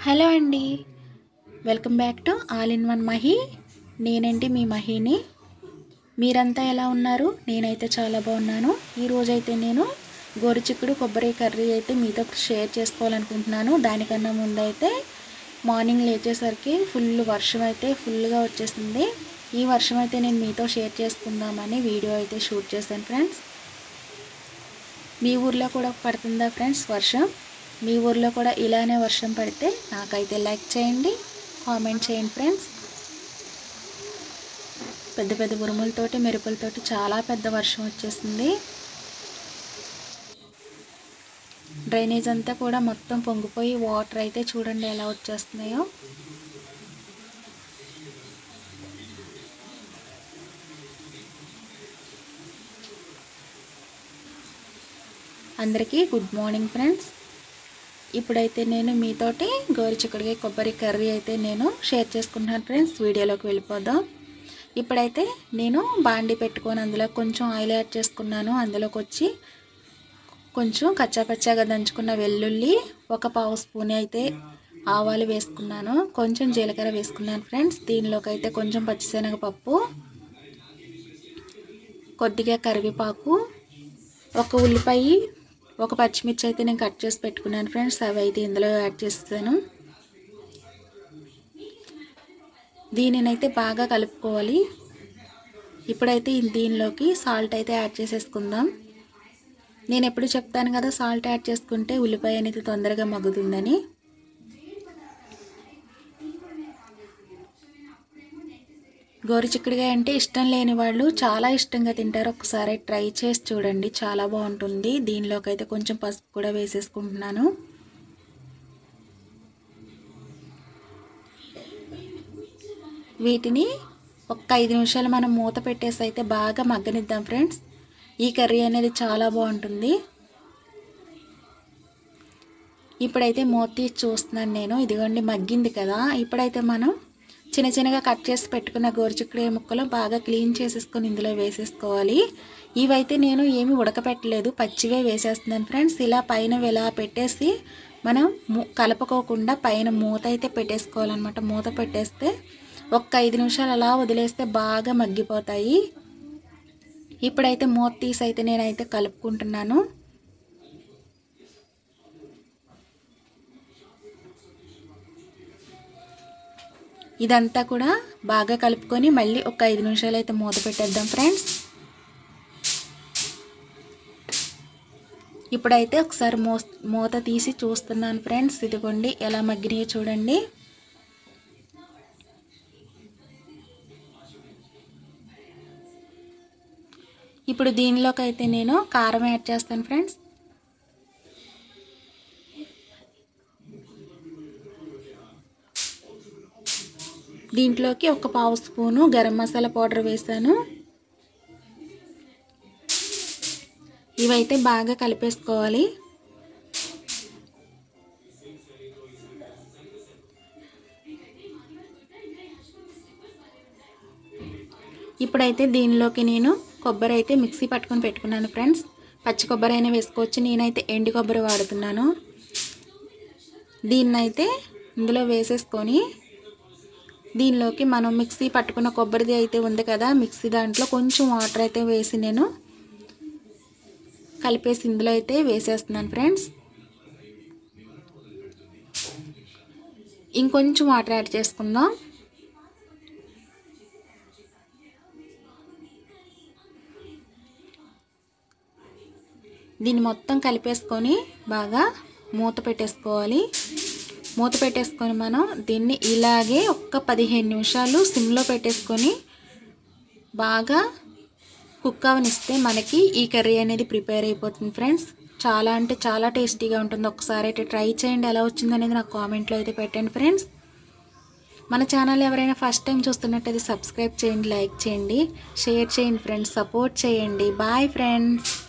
hello అండి welcome back to all in one Mahi నేనండి మీ మహిని మీరంతా ఎలా ఉన్నారు నేనైతే చాలా బాగున్నాను ఈరోజైతే నేను గోరుచిక్కుడు కొబ్బరి కర్రీ అయితే మీతో షేర్ చేసుకోవాలనుకుంటున్నాను దానికన్నా ముందు అయితే మార్నింగ్ లేచేసరికి ఫుల్ వర్షం అయితే ఫుల్గా వచ్చేసింది ఈ వర్షం అయితే నేను మీతో షేర్ చేసుకుందామని వీడియో అయితే షూట్ చేశాను ఫ్రెండ్స్ మీ ఊర్లో కూడా పడుతుందా ఫ్రెండ్స్ వర్షం మీ ఊర్లో కూడా ఇలానే వర్షం పడితే నాకైతే లైక్ చేయండి కామెంట్ చేయండి ఫ్రెండ్స్ పెద్ద పెద్ద ఉరుములతోటి మెరుపులతోటి చాలా పెద్ద వర్షం వచ్చేసింది డ్రైనేజ్ అంతా కూడా మొత్తం పొంగిపోయి వాటర్ అయితే చూడండి ఎలా వచ్చేస్తున్నాయో అందరికీ గుడ్ మార్నింగ్ ఫ్రెండ్స్ ఇప్పుడైతే నేను మీతోటి గోరుచిక్కుడుగా కొబ్బరి కర్రీ అయితే నేను షేర్ చేసుకుంటున్నాను ఫ్రెండ్స్ వీడియోలోకి వెళ్ళిపోదాం ఇప్పుడైతే నేను బాండి పెట్టుకొని అందులో కొంచెం ఆయిల్ యాడ్ చేసుకున్నాను అందులోకి వచ్చి కొంచెం కచ్చాపచ్చాగా దంచుకున్న వెల్లుల్లి ఒక పావు స్పూన్ అయితే ఆవాలు వేసుకున్నాను కొంచెం జీలకర్ర వేసుకున్నాను ఫ్రెండ్స్ దీనిలోకి అయితే కొంచెం పచ్చిశనగపప్పు కొద్దిగా కరివేపాకు ఒక ఉల్లిపాయ ఒక పచ్చిమిర్చి అయితే నేను కట్ చేసి పెట్టుకున్నాను ఫ్రెండ్స్ అవి అయితే ఇందులో యాడ్ చేస్తాను దీనినైతే బాగా కలుపుకోవాలి ఇప్పుడైతే దీనిలోకి సాల్ట్ అయితే యాడ్ చేసేసుకుందాం నేను ఎప్పుడు చెప్తాను కదా సాల్ట్ యాడ్ చేసుకుంటే ఉల్లిపాయ అనేది తొందరగా మగ్గుతుందని గోరుచిక్కుడుగా అంటే ఇష్టం లేని వాళ్ళు చాలా ఇష్టంగా తింటారు ఒకసారి ట్రై చేసి చూడండి చాలా బాగుంటుంది దీనిలోకి అయితే కొంచెం పసుపు కూడా వేసేసుకుంటున్నాను వీటిని ఒక్క ఐదు నిమిషాలు మనం మూత పెట్టేసి అయితే బాగా మగ్గనిద్దాం ఫ్రెండ్స్ ఈ కర్రీ అనేది చాలా బాగుంటుంది ఇప్పుడైతే మూత తీసి చూస్తున్నాను నేను ఇదిగోండి మగ్గింది కదా ఇప్పుడైతే మనం చిన్న చిన్నగా కట్ చేసి పెట్టుకున్న గోరుచిక్కుడే ముక్కలు బాగా క్లీన్ చేసేసుకొని ఇందులో వేసేసుకోవాలి ఇవైతే నేను ఏమి ఉడకపెట్టలేదు పచ్చివే వేసేస్తున్నాను ఫ్రెండ్స్ ఇలా పైన ఇలా పెట్టేసి మనం కలపకోకుండా పైన మూత అయితే పెట్టేసుకోవాలన్నమాట మూత పెట్టేస్తే ఒక్క ఐదు నిమిషాలు అలా వదిలేస్తే బాగా మగ్గిపోతాయి ఇప్పుడైతే మూత తీసి అయితే నేనైతే కలుపుకుంటున్నాను ఇదంతా కూడా బాగా కలుపుకొని మళ్ళీ ఒక ఐదు నిమిషాలు అయితే మూత పెట్టేద్దాం ఫ్రెండ్స్ ఇప్పుడైతే ఒకసారి మో మూత తీసి చూస్తున్నాను ఫ్రెండ్స్ ఇదిగోండి ఎలా మగ్గినాయో చూడండి ఇప్పుడు దీనిలోకి అయితే నేను కారం యాడ్ చేస్తాను ఫ్రెండ్స్ దీంట్లోకి ఒక పావు స్పూను గరం మసాలా పౌడర్ వేసాను ఇవైతే బాగా కలిపేసుకోవాలి ఇప్పుడైతే దీనిలోకి నేను కొబ్బరి అయితే మిక్సీ పట్టుకొని పెట్టుకున్నాను ఫ్రెండ్స్ పచ్చి కొబ్బరి అయినా వేసుకోవచ్చు నేనైతే ఎండి కొబ్బరి వాడుతున్నాను దీన్నైతే ఇందులో వేసేసుకొని దీనిలోకి మనం మిక్సీ పట్టుకున్న కొబ్బరిది అయితే ఉంది కదా మిక్సీ దాంట్లో కొంచెం వాటర్ అయితే వేసి నేను కలిపేసి ఇందులో అయితే వేసేస్తున్నాను ఫ్రెండ్స్ ఇంకొంచెం వాటర్ యాడ్ చేసుకుందాం దీన్ని మొత్తం కలిపేసుకొని బాగా మూత పెట్టేసుకోవాలి మూత పెట్టేసుకొని మనం దీన్ని ఇలాగే ఒక్క పదిహేను నిమిషాలు సిమ్లో పెట్టేసుకొని బాగా కుక్ అవనిస్తే మనకి ఈ కర్రీ అనేది ప్రిపేర్ అయిపోతుంది ఫ్రెండ్స్ చాలా అంటే చాలా టేస్టీగా ఉంటుంది ఒకసారి అయితే ట్రై చేయండి ఎలా వచ్చింది అనేది నాకు కామెంట్లో అయితే పెట్టండి ఫ్రెండ్స్ మన ఛానల్ ఎవరైనా ఫస్ట్ టైం చూస్తున్నట్టయితే సబ్స్క్రైబ్ చేయండి లైక్ చేయండి షేర్ చేయండి ఫ్రెండ్స్ సపోర్ట్ చేయండి బాయ్ ఫ్రెండ్స్